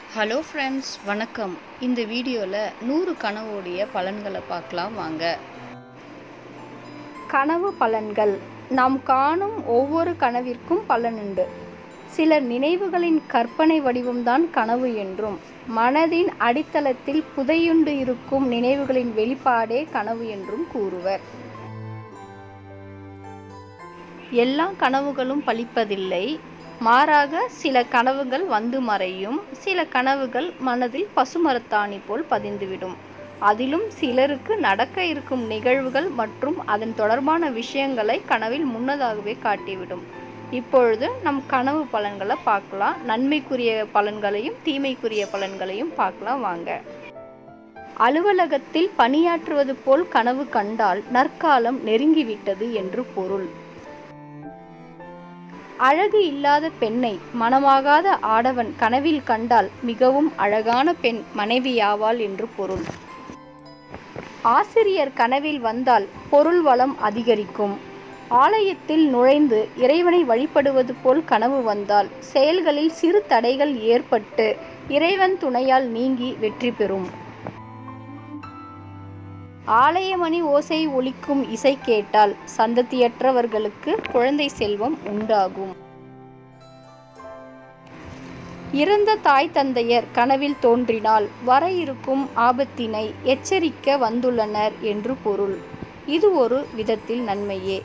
hello friends வணக்கம் இந்த வீடியோவில் நூறு கனவோடைய பலன்களை பார்க்கலாம் வாங்க கனவு பலன்கள் நாம் காணும் ஒவ்வொரு கனவிற்கும் பலனுண்டு சிலர் நினைவுகளின் கற்பனை வடிவம்தான் கனவு என்றும் மனதின் அடித்தளத்தில் புதையுண்டு இருக்கும் நினைவுகளின் வெளிப்பாடே கனவு என்றும் கூறுவர் எல்லா கனவுகளும் பலிப்பதில்லை மாறாக சில கனவுகள் வந்து மறையும் சில கனவுகள் மனதில் பசுமரத்தாணி போல் பதிந்துவிடும் அதிலும் சிலருக்கு நடக்க இருக்கும் நிகழ்வுகள் மற்றும் அதன் தொடர்பான விஷயங்களை கனவில் முன்னதாகவே காட்டிவிடும் இப்பொழுது நம் கனவு பலன்களை பார்க்கலாம் நன்மைக்குரிய பலன்களையும் தீமைக்குரிய பலன்களையும் பார்க்கலாம் வாங்க அலுவலகத்தில் பணியாற்றுவது போல் கனவு கண்டால் நற்காலம் நெருங்கிவிட்டது என்று பொருள் அழகு இல்லாத பெண்ணை மனமாகாத ஆடவன் கனவில் கண்டால் மிகவும் அழகான பெண் மனைவியாவாள் என்று பொருள் ஆசிரியர் கனவில் வந்தால் பொருள் வளம் அதிகரிக்கும் ஆலயத்தில் நுழைந்து இறைவனை வழிபடுவது போல் கனவு வந்தால் செயல்களில் சிறு தடைகள் ஏற்பட்டு இறைவன் துணையால் நீங்கி வெற்றி பெறும் ஆலயமணி ஓசை ஒலிக்கும் இசை கேட்டால் சந்ததியற்றவர்களுக்கு குழந்தை செல்வம் உண்டாகும் இறந்த தாய் தந்தையர் கனவில் தோன்றினால் வர இருக்கும் ஆபத்தினை எச்சரிக்க வந்துள்ளனர் என்று பொருள் இது ஒரு விதத்தில் நன்மையே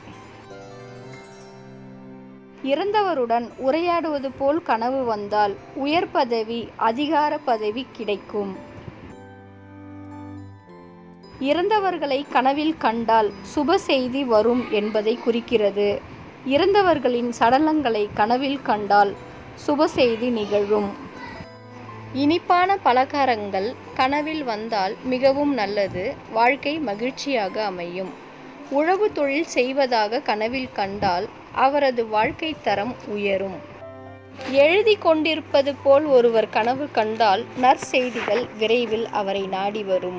இறந்தவருடன் உரையாடுவது போல் கனவு வந்தால் உயர் பதவி அதிகார பதவி கிடைக்கும் இறந்தவர்களை கனவில் கண்டால் சுப செய்தி வரும் என்பதை குறிக்கிறது இறந்தவர்களின் சடலங்களை கனவில் கண்டால் சுப செய்தி நிகழும் இனிப்பான பலகாரங்கள் கனவில் வந்தால் மிகவும் நல்லது வாழ்க்கை மகிழ்ச்சியாக அமையும் உழவு தொழில் செய்வதாக கனவில் கண்டால் அவரது வாழ்க்கை தரம் உயரும் எழுதி கொண்டிருப்பது போல் ஒருவர் கனவு கண்டால் நற்செய்திகள் விரைவில் அவரை நாடி வரும்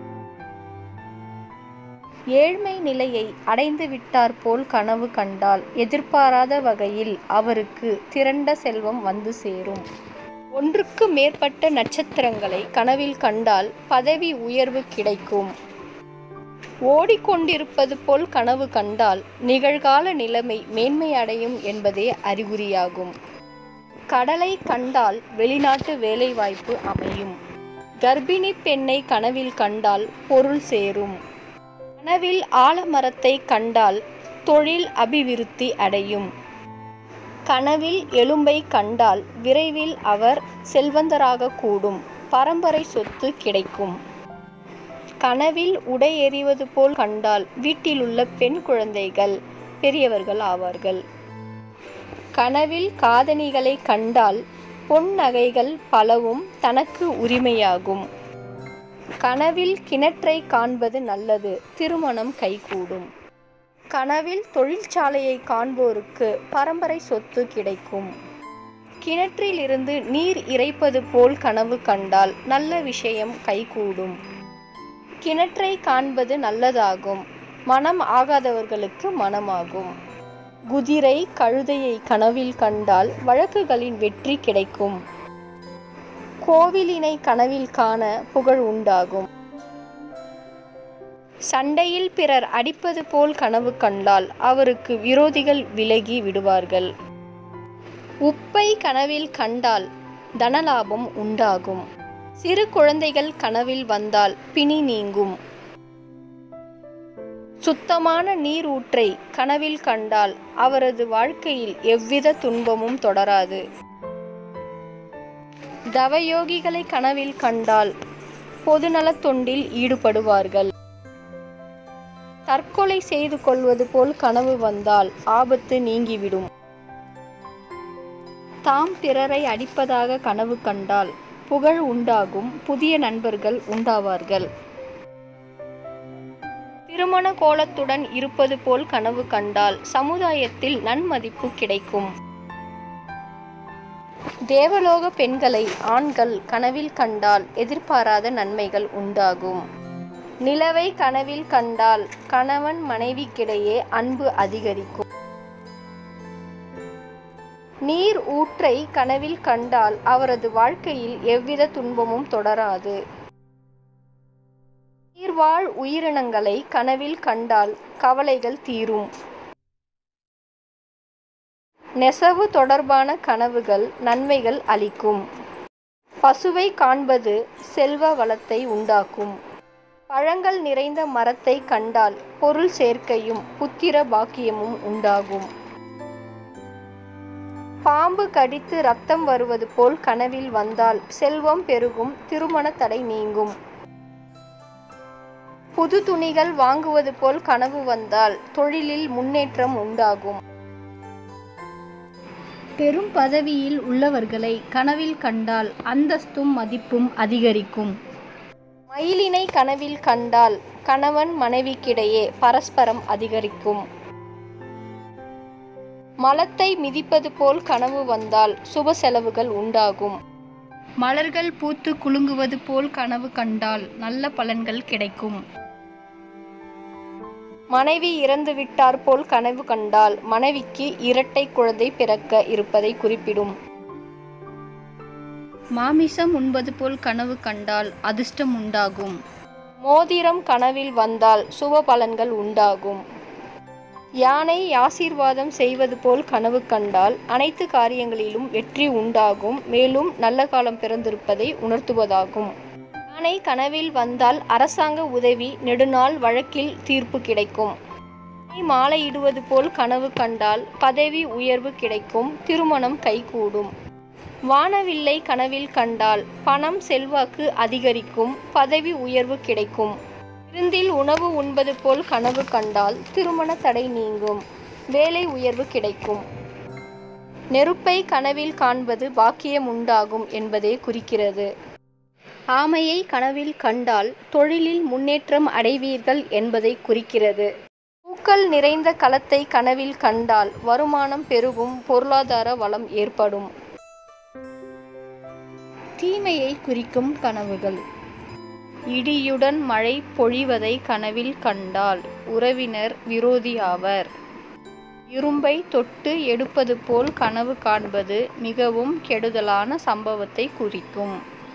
ஏழ்மை நிலையை அடைந்து விட்டார் போல் கனவு கண்டால் எதிர்பாராத வகையில் அவருக்கு திரண்ட செல்வம் வந்து சேரும் ஒன்றுக்கு மேற்பட்ட நட்சத்திரங்களை கனவில் கண்டால் பதவி உயர்வு கிடைக்கும் ஓடிக்கொண்டிருப்பது போல் கனவு கண்டால் நிகழ்கால நிலைமை மேன்மையடையும் என்பதே அறிகுறியாகும் கடலை கண்டால் வெளிநாட்டு வேலைவாய்ப்பு அமையும் கர்ப்பிணி பெண்ணை கனவில் கண்டால் பொருள் சேரும் கனவில் ஆலமரத்தை கண்டால் தொழில் அபிவிருத்தி அடையும் கனவில் எலும்பை கண்டால் விரைவில் அவர் செல்வந்தராக கூடும் பரம்பரை சொத்து கிடைக்கும் கனவில் உடை எறிவது போல் கண்டால் வீட்டிலுள்ள பெண் குழந்தைகள் பெரியவர்கள் ஆவார்கள் கனவில் காதணிகளை கண்டால் பொன் நகைகள் பலவும் தனக்கு உரிமையாகும் கனவில் கிணற்றை காண்பது நல்லது திருமணம் கைகூடும் கனவில் தொழிற்சாலையை காண்போருக்கு பரம்பரை சொத்து கிடைக்கும் கிணற்றிலிருந்து நீர் இறைப்பது போல் கனவு கண்டால் நல்ல விஷயம் கைகூடும் கிணற்றை காண்பது நல்லதாகும் மனம் ஆகாதவர்களுக்கு மனமாகும் குதிரை கழுதையை கனவில் கண்டால் வழக்குகளின் வெற்றி கிடைக்கும் கோவிலினை கனவில் காண புகழ் உண்டாகும் சண்டையில் பிறர் அடிப்பது போல் கனவு கண்டால் அவருக்கு விரோதிகள் விலகி விடுவார்கள் உப்பை கனவில் கண்டால் தனலாபம் உண்டாகும் சிறு குழந்தைகள் கனவில் வந்தால் பிணி நீங்கும் சுத்தமான நீர் ஊற்றை கனவில் கண்டால் அவரது வாழ்க்கையில் எவ்வித துன்பமும் தொடராது தவயோகிகளை கனவில் கண்டால் பொதுநலத் தொண்டில் ஈடுபடுவார்கள் தற்கொலை செய்து கொள்வது போல் கனவு வந்தால் ஆபத்து நீங்கிவிடும் தாம் பிறரை அடிப்பதாக கனவு கண்டால் புகழ் உண்டாகும் புதிய நண்பர்கள் உண்டாவார்கள் திருமண கோலத்துடன் இருப்பது போல் கனவு கண்டால் சமுதாயத்தில் நன்மதிப்பு கிடைக்கும் தேவலோக பெண்களை ஆண்கள் கனவில் கண்டால் எதிர்பாராத நன்மைகள் உண்டாகும் நிலவை கனவில் கண்டால் கணவன் மனைவிக்கிடையே அன்பு அதிகரிக்கும் நீர் ஊற்றை கனவில் கண்டால் அவரது வாழ்க்கையில் எவ்வித துன்பமும் தொடராது நீர்வாழ் உயிரினங்களை கனவில் கண்டால் கவலைகள் தீரும் நெசவு தொடர்பான கனவுகள் நன்மைகள் அளிக்கும் பசுவை காண்பது செல்வ வளத்தை உண்டாக்கும் பழங்கள் நிறைந்த மரத்தை கண்டால் பொருள் சேர்க்கையும் புத்திர பாக்கியமும் உண்டாகும் பாம்பு கடித்து ரத்தம் வருவது போல் கனவில் வந்தால் செல்வம் பெருகும் திருமண தடை நீங்கும் புது துணிகள் வாங்குவது போல் கனவு வந்தால் தொழிலில் முன்னேற்றம் உண்டாகும் பெரும் பதவியில் உள்ளவர்களை கனவில் கண்டால் அந்தஸ்தும் மதிப்பும் அதிகரிக்கும் மயிலினை கனவில் கண்டால் கணவன் மனைவிக்கிடையே பரஸ்பரம் அதிகரிக்கும் மலத்தை மிதிப்பது போல் கனவு வந்தால் சுப செலவுகள் உண்டாகும் மலர்கள் பூத்து குலுங்குவது போல் கனவு கண்டால் நல்ல பலன்கள் கிடைக்கும் மனைவி இறந்து விட்டார் போல் கனவு கண்டால் மனைவிக்கு இரட்டை குழந்தை பிறக்க இருப்பதை குறிப்பிடும் மாமிசம் உண்பது போல் கனவு கண்டால் அதிர்ஷ்டம் உண்டாகும் மோதிரம் கனவில் வந்தால் சுப பலன்கள் உண்டாகும் யானை ஆசீர்வாதம் செய்வது போல் கனவு கண்டால் அனைத்து காரியங்களிலும் வெற்றி உண்டாகும் மேலும் நல்ல காலம் பிறந்திருப்பதை உணர்த்துவதாகும் யானை கனவில் வந்தால் அரசாங்க உதவி நெடுநாள் வழக்கில் தீர்ப்பு கிடைக்கும் யானை மாலையிடுவது போல் கனவு கண்டால் பதவி உயர்வு கிடைக்கும் திருமணம் கைகூடும் வானவில்லை கனவில் கண்டால் பணம் செல்வாக்கு அதிகரிக்கும் பதவி உயர்வு கிடைக்கும் விருந்தில் உணவு உண்பது போல் கனவு கண்டால் திருமண தடை நீங்கும் வேலை உயர்வு கிடைக்கும் நெருப்பை கனவில் காண்பது பாக்கியம் உண்டாகும் என்பதே குறிக்கிறது ஆமையை கனவில் கண்டால் தொழிலில் முன்னேற்றம் அடைவீர்கள் என்பதை குறிக்கிறது பூக்கள் நிறைந்த களத்தை கனவில் கண்டால் வருமானம் பெருகும் பொருளாதார வளம் ஏற்படும் தீமையை குறிக்கும் கனவுகள் இடியுடன் மழை பொழிவதை கனவில் கண்டால் உறவினர் விரோதியாவர் இரும்பை தொட்டு எடுப்பது போல் கனவு காண்பது மிகவும் கெடுதலான சம்பவத்தை குறிக்கும்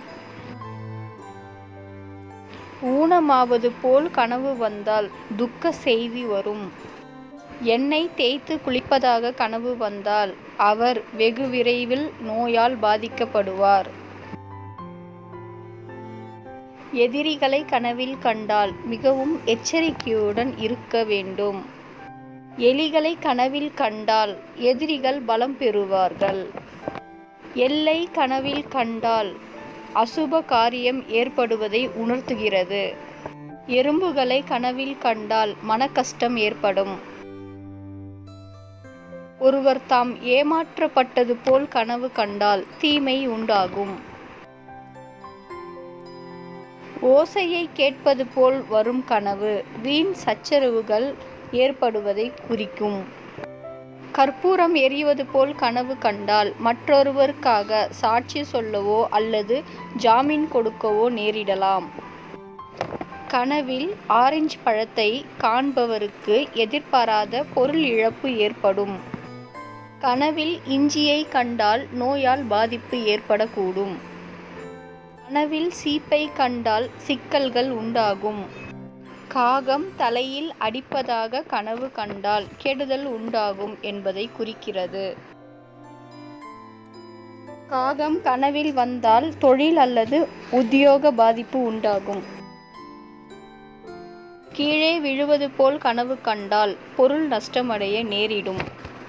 ஊனமாவது போல் கனவு வந்தால் துக்க செய்தி வரும் எண்ணெய் தேய்த்து குளிப்பதாக கனவு வந்தால் அவர் வெகு விரைவில் நோயால் பாதிக்கப்படுவார் எதிரிகளை கனவில் கண்டால் மிகவும் எச்சரிக்கையுடன் இருக்க வேண்டும் எலிகளை கனவில் கண்டால் எதிரிகள் பலம் பெறுவார்கள் எல்லை கனவில் கண்டால் அசுப காரியம் ஏற்படுவதை உணர்த்துகிறது எறும்புகளை கனவில் கண்டால் மனக்கஷ்டம் ஏற்படும் ஒருவர் தாம் ஏமாற்றப்பட்டது போல் கனவு கண்டால் தீமை உண்டாகும் ஓசையை கேட்பது போல் வரும் கனவு வீண் சச்சரவுகள் ஏற்படுவதை குறிக்கும் கற்பூரம் எரிவது போல் கனவு கண்டால் மற்றொருவருக்காக சாட்சி சொல்லவோ அல்லது ஜாமீன் கொடுக்கவோ நேரிடலாம் கனவில் ஆரஞ்சு பழத்தை காண்பவருக்கு எதிர்பாராத பொருள் இழப்பு ஏற்படும் கனவில் இஞ்சியை கண்டால் நோயால் பாதிப்பு ஏற்படக்கூடும் கனவில் சீப்பை கண்டால் சிக்கல்கள் உண்டாகும் காகம் தலையில் அடிப்பதாக கனவு கண்டால் கெடுதல் உண்டாகும் என்பதை குறிக்கிறது காகம் கனவில் வந்தால் தொழில் அல்லது உத்தியோக பாதிப்பு உண்டாகும் கீழே விழுவது போல் கனவு கண்டால் பொருள் நஷ்டமடைய நேரிடும்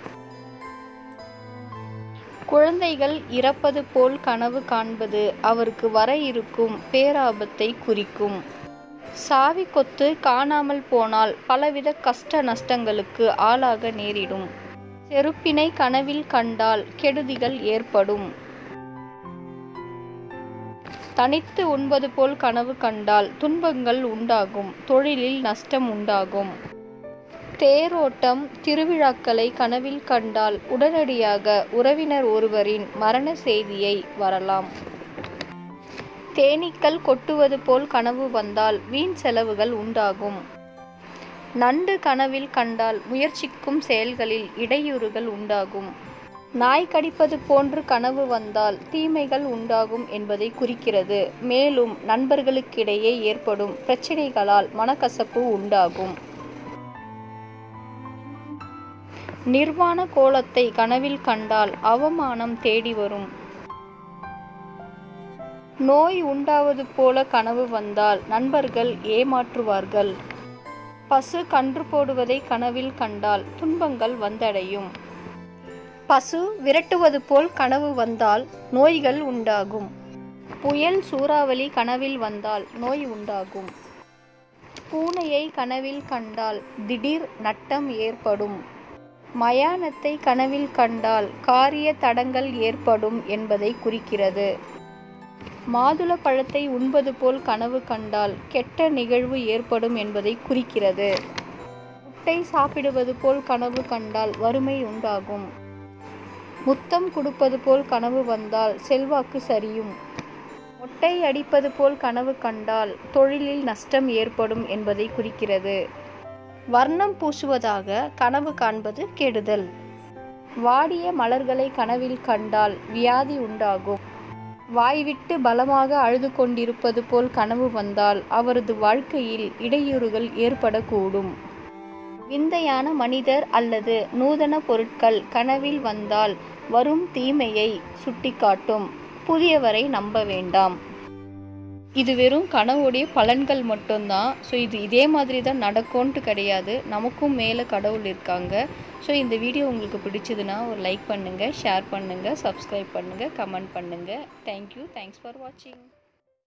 குழந்தைகள் இறப்பது போல் கனவு காண்பது அவருக்கு வர இருக்கும் பேராபத்தை குறிக்கும் சாவி கொத்து காணாமல் போனால் பலவித கஷ்ட நஷ்டங்களுக்கு ஆளாக நேரிடும் செருப்பினை கனவில் கண்டால் கெடுதிகள் ஏற்படும் தனித்து உண்பது போல் கனவு கண்டால் துன்பங்கள் உண்டாகும் தொழிலில் நஷ்டம் உண்டாகும் தேரோட்டம் திருவிழாக்களை கனவில் கண்டால் உடனடியாக உறவினர் ஒருவரின் மரண செய்தியை வரலாம் தேனீக்கள் கொட்டுவது போல் கனவு வந்தால் வீண் செலவுகள் உண்டாகும் நண்டு கனவில் கண்டால் முயற்சிக்கும் செயல்களில் இடையூறுகள் உண்டாகும் நாய் கடிப்பது போன்று கனவு வந்தால் தீமைகள் உண்டாகும் என்பதை குறிக்கிறது மேலும் நண்பர்களுக்கிடையே ஏற்படும் பிரச்சனைகளால் மனக்கசப்பு உண்டாகும் நிர்வாண கோலத்தை கனவில் கண்டால் அவமானம் தேடி வரும் நோய் உண்டாவது போல கனவு வந்தால் நண்பர்கள் ஏமாற்றுவார்கள் பசு கன்று போடுவதை கனவில் கண்டால் துன்பங்கள் வந்தடையும் பசு விரட்டுவது போல் கனவு வந்தால் நோய்கள் உண்டாகும் புயல் சூறாவளி கனவில் வந்தால் நோய் உண்டாகும் பூனையை கனவில் கண்டால் திடீர் நட்டம் ஏற்படும் மயானத்தை கனவில் கண்டால் காரிய தடங்கள் ஏற்படும் என்பதை குறிக்கிறது மாதுள பழத்தை உண்பது போல் கனவு கண்டால் கெட்ட நிகழ்வு ஏற்படும் என்பதை குறிக்கிறது முட்டை சாப்பிடுவது போல் கனவு கண்டால் வறுமை உண்டாகும் முத்தம் கொடுப்பது போல் கனவு வந்தால் செல்வாக்கு சரியும் மொட்டை அடிப்பது போல் கனவு கண்டால் தொழிலில் நஷ்டம் ஏற்படும் என்பதை குறிக்கிறது வர்ணம் பூசுவதாக கனவு காண்பது கெடுதல் வாடிய மலர்களை கனவில் கண்டால் வியாதி உண்டாகும் வாய்விட்டு பலமாக அழுது கொண்டிருப்பது போல் கனவு வந்தால் அவரது வாழ்க்கையில் இடையூறுகள் ஏற்படக்கூடும் விந்தையான மனிதர் அல்லது நூதன பொருட்கள் கனவில் வந்தால் வரும் தீமையை சுட்டிக்காட்டும் புதியவரை நம்ப வேண்டாம் இது வெறும் கனவுடைய பலன்கள் மட்டும்தான் ஸோ இது இதே மாதிரி தான் நடக்கும்ன்ட்டு கிடையாது நமக்கும் மேலே கடவுள் இருக்காங்க ஸோ இந்த வீடியோ உங்களுக்கு பிடிச்சதுன்னா ஒரு லைக் பண்ணுங்கள் ஷேர் பண்ணுங்கள் சப்ஸ்கிரைப் பண்ணுங்கள் கமெண்ட் பண்ணுங்கள் தேங்க்யூ தேங்க்ஸ் ஃபார் வாட்சிங்